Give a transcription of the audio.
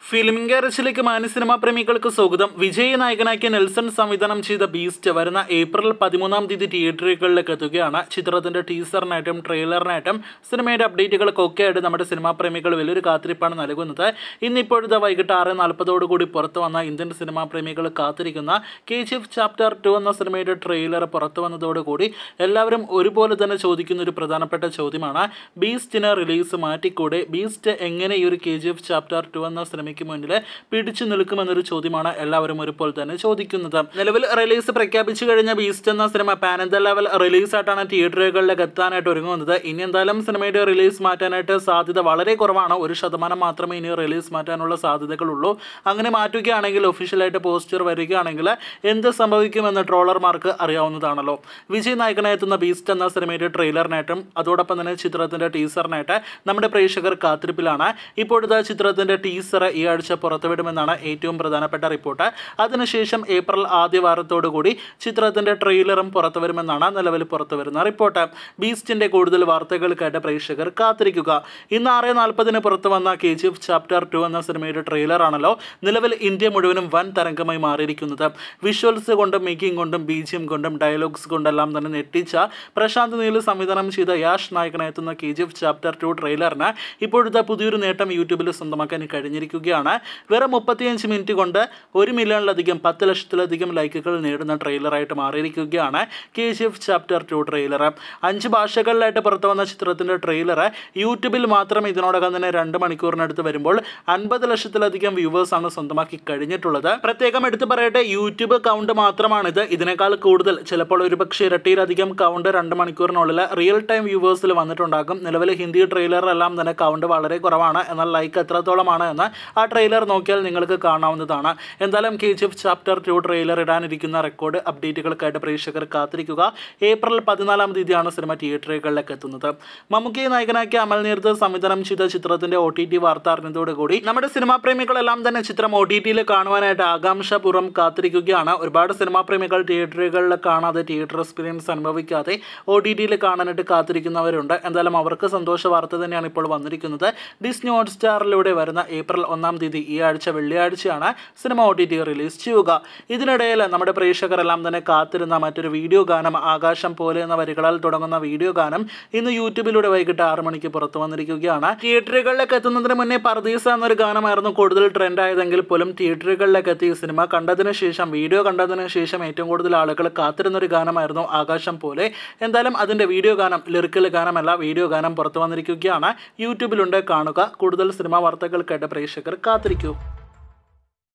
film ഗാരേജിലേക്ക് മാന്യ cinema പ്രേമികൾക്ക് സ്വാഗതം Vijay നായകനാക്കിയ Nelson സംവിധാനം ചെയ്ത ബീസ്റ്റ് വരുന്ന ഏപ്രിൽ പതിമൂന്നാം തീയതി തിയേറ്ററുകളിലേക്ക് എത്തുകയാണ് ചിത്രത്തിന്റെ ടീസറിനായിട്ടും ട്രെയിലറിനായിട്ടും സിനിമയുടെ അപ്ഡേറ്റുകൾക്കൊക്കെ ആയിട്ട് നമ്മുടെ സിനിമാ പ്രേമികൾ വലിയൊരു കാത്തിരിപ്പാണ് നൽകുന്നത് ഇന്നിപ്പോഴത്തെ വൈകിട്ട് ആറ് നാൽപ്പതോടുകൂടി പുറത്തു വന്ന ഇന്ത്യൻ സിനിമാ പ്രേമികൾ കാത്തിരിക്കുന്ന K G F chapter two എന്ന സിനിമയുടെ ട്രെയിലർ പുറത്തു വന്നതോടുകൂടി എല്ലാവരും ഒരുപോലെ തന്നെ ചോദിക്കുന്ന ഒരു പ്രധാനപ്പെട്ട ചോദ്യമാണ് ബീസ്റ്റിന് റിലീസ് മാറ്റിക്കൂടെ ബീസ്റ്റ് എങ്ങനെ ഈ ഒരു K G F chapter two എന്ന സിനിമയ്ക്ക് മുന്നിൽ പിടിച്ചു നിൽക്കുമെന്നൊരു ചോദ്യമാണ് എല്ലാവരും ഒരുപോലെ തന്നെ ചോദിക്കുന്നത് നിലവിൽ റിലീസ് പ്രഖ്യാപിച്ചു കഴിഞ്ഞ ബീസ്റ്റ് എന്ന സിനിമ പാൻ ഇന്ത്യ ലെവൽ റിലീസായിട്ടാണ് തിയേറ്ററുകളിലേക്ക് എത്താനായിട്ട് ഒരുങ്ങുന്നത് ഇനി എന്തായാലും സിനിമയുടെ റിലീസ് മാറ്റാനായിട്ട് സാധ്യത വളരെ കുറവാണ് ഒരു ശതമാനം മാത്രമേ ഇനി റിലീസ് മാറ്റാനുള്ള സാധ്യതകളുള്ളൂ അങ്ങനെ മാറ്റുകയാണെങ്കിൽ ഒഫീഷ്യലായിട്ട് പോസ്റ്റർ വരികയാണെങ്കിൽ എന്ത് സംഭവിക്കുമെന്ന് ട്രോളർമാർക്ക് അറിയാവുന്നതാണല്ലോ വിജയ് നായകനായെത്തുന്ന ബീസ്റ്റ് എന്ന സിനിമയുടെ ട്രെയിലറിനായിട്ടും അതോടൊപ്പം തന്നെ ചിത്രത്തിന്റെ ടീസറിനായിട്ട് നമ്മുടെ പ്രേക്ഷകർ കാത്തിരിപ്പിലാണ് ഇപ്പോഴത്തെ ചിത്രത്തിന്റെ ടീസർ ഈ ആഴ്ച പുറത്തുവിടുമെന്നാണ് ഏറ്റവും പ്രധാനപ്പെട്ട റിപ്പോർട്ട് അതിനുശേഷം ഏപ്രിൽ ആദ്യ വാരത്തോടുകൂടി ചിത്രത്തിന്റെ ട്രെയിലറും പുറത്തുവരുമെന്നാണ് നിലവിൽ പുറത്തുവരുന്ന റിപ്പോർട്ട് ബീസ്റ്റിന്റെ കൂടുതൽ വാർത്തകൾക്കായിട്ട് പ്രേക്ഷകർ കാത്തിരിക്കുക ഇന്ന് ആറ് നാൽപ്പതിന് പുറത്തു വന്ന K G F chapter two എന്ന സിനിമയുടെ ട്രെയിലറാണല്ലോ നിലവിൽ ഇന്ത്യ മുഴുവനും വൻ തരംഗമായി മാറിയിരിക്കുന്നത് വിഷ്വൽസ് കൊണ്ടും മേക്കിംഗ് കൊണ്ടും ബീജിയം കൊണ്ടും ഡയലോഗ്സ് കൊണ്ടെല്ലാം തന്നെ ഞെട്ടിച്ച പ്രശാന്ത് നീൽ സംവിധാനം ചെയ്ത യാഷ് നായകനെത്തുന്ന K G F chapter two ട്രെയിലറിന് ഇപ്പോഴത്തെ പുതിയൊരു നേട്ടം യൂട്യൂബിൽ സ്വന്തമാക്കാൻ കഴിഞ്ഞിരിക്കുകയാണ് വെറും മുപ്പത്തിയഞ്ച് മിനിറ്റ് കൊണ്ട് ഒരു മില്യണിലധികം പത്ത് ലക്ഷത്തിലധികം ലൈക്കുകൾ നേടുന്ന ട്രെയിലറായിട്ട് മാറിയിരിക്കുകയാണ് K G F chapter two trailer അഞ്ച് ഭാഷകളിലായിട്ട് പുറത്തു വന്ന ചിത്രത്തിൻ്റെ ട്രെയിലർ യൂട്യൂബിൽ മാത്രം ഇതിനോടകം തന്നെ രണ്ട് മണിക്കൂറിനടുത്ത് വരുമ്പോൾ അൻപത് ലക്ഷത്തിലധികം വ്യൂവേഴ്സ് ആണ് സ്വന്തമാക്കി കഴിഞ്ഞിട്ടുള്ളത് പ്രത്യേകം എടുത്തു പറയട്ടെ യൂട്യൂബ് കൗണ്ട് മാത്രമാണിത് ഇതിനേക്കാൾ കൂടുതൽ ചിലപ്പോൾ ഒരുപക്ഷെ ഇരട്ടിയിലധികം കൗണ്ട് രണ്ട് മണിക്കൂറിനുള്ളിൽ റിയൽ ടൈം വ്യൂവേഴ്സിൽ വന്നിട്ടുണ്ടാകും നിലവിൽ ഹിന്ദി ട്രെയിലറിലെല്ലാം തന്നെ കൗണ്ട് വളരെ കുറവാണ് എന്നാൽ ലൈക്ക് എത്രത്തോളമാണ് എന്ന് ആ ട്രെയിലർ നോക്കിയാൽ നിങ്ങൾക്ക് കാണാവുന്നതാണ് എന്തായാലും K G F chapter two trailer ഇടാനിരിക്കുന്ന റെക്കോർഡ് അപ്ഡേറ്റുകൾക്കായിട്ട് പ്രേക്ഷകർ കാത്തിരിക്കുക ഏപ്രിൽ പതിനാലാം തീയതിയാണ് സിനിമ തിയേറ്ററുകളിലേക്ക് എത്തുന്നത് മമ്മൂക്കി നായകനാക്കിയ അമൽ നീർത്ത് സംവിധാനം ചെയ്ത ചിത്രത്തിന്റെ ഒ ടി ടി വാർത്ത അറിഞ്ഞതോടുകൂടി നമ്മുടെ സിനിമാ പ്രേമികളെല്ലാം തന്നെ ചിത്രം ഒ ടി ടിയിൽ കാണുവാനായിട്ട് ആകാംക്ഷപൂർവ്വം കാത്തിരിക്കുകയാണ് ഒരുപാട് സിനിമാ പ്രേമികൾ തിയേറ്ററുകളിൽ കാണാതെ തിയേറ്റർ എക്സ്പീരിയൻസ് അനുഭവിക്കാതെ ഒ ടി ടിയിൽ കാണാനായിട്ട് കാത്തിരിക്കുന്നവരുണ്ട് എന്തായാലും അവർക്ക് സന്തോഷ വാർത്ത തന്നെയാണ് ഇപ്പോൾ വന്നിരിക്കുന്നത് ഡിസ്നി ഹോട്ട്സ്റ്റാറിലൂടെ വരുന്ന ഏപ്രിൽ ഒന്നാം തീയതി ഈ ആഴ്ച വെള്ളിയാഴ്ചയാണ് cinema O T T release ചെയ്യുക ഇതിനിടയിൽ നമ്മുടെ പ്രേക്ഷകരെല്ലാം തന്നെ കാത്തിരുന്ന മറ്റൊരു വീഡിയോ ഗാനം ആകാശം പോലെ എന്ന വരികളാൽ തുടങ്ങുന്ന വീഡിയോ ഗാനം ഇന്ന് യൂട്യൂബിലൂടെ വൈകിട്ട് ആറ് മണിക്ക് പുറത്തു വന്നിരിക്കുകയാണ് തിയേറ്ററുകളിലേക്ക് എത്തുന്നതിന് മുന്നേ പർദീസ എന്നൊരു ഗാനമായിരുന്നു കൂടുതൽ ട്രെൻഡ് ആയതെങ്കിൽ പോലും തിയേറ്ററുകളിലേക്ക് എത്തി സിനിമ കണ്ടതിന് ശേഷം വീഡിയോ കണ്ടതിന് ശേഷം ഏറ്റവും കൂടുതൽ ആളുകൾ കാത്തിരുന്ന ഒരു ഗാനമായിരുന്നു ആകാശം പോലെ എന്തായാലും അതിൻ്റെ വീഡിയോ ഗാനം ലിറിക്കൽ ഗാനമല്ല വീഡിയോ ഗാനം പുറത്തു വന്നിരിക്കുകയാണ് യൂട്യൂബിലുണ്ട് കാണുക കൂടുതൽ സിനിമാ വാർത്തകൾക്കായിട്ട് പ്രേക്ഷകർ കാത്തിരിക്കൂ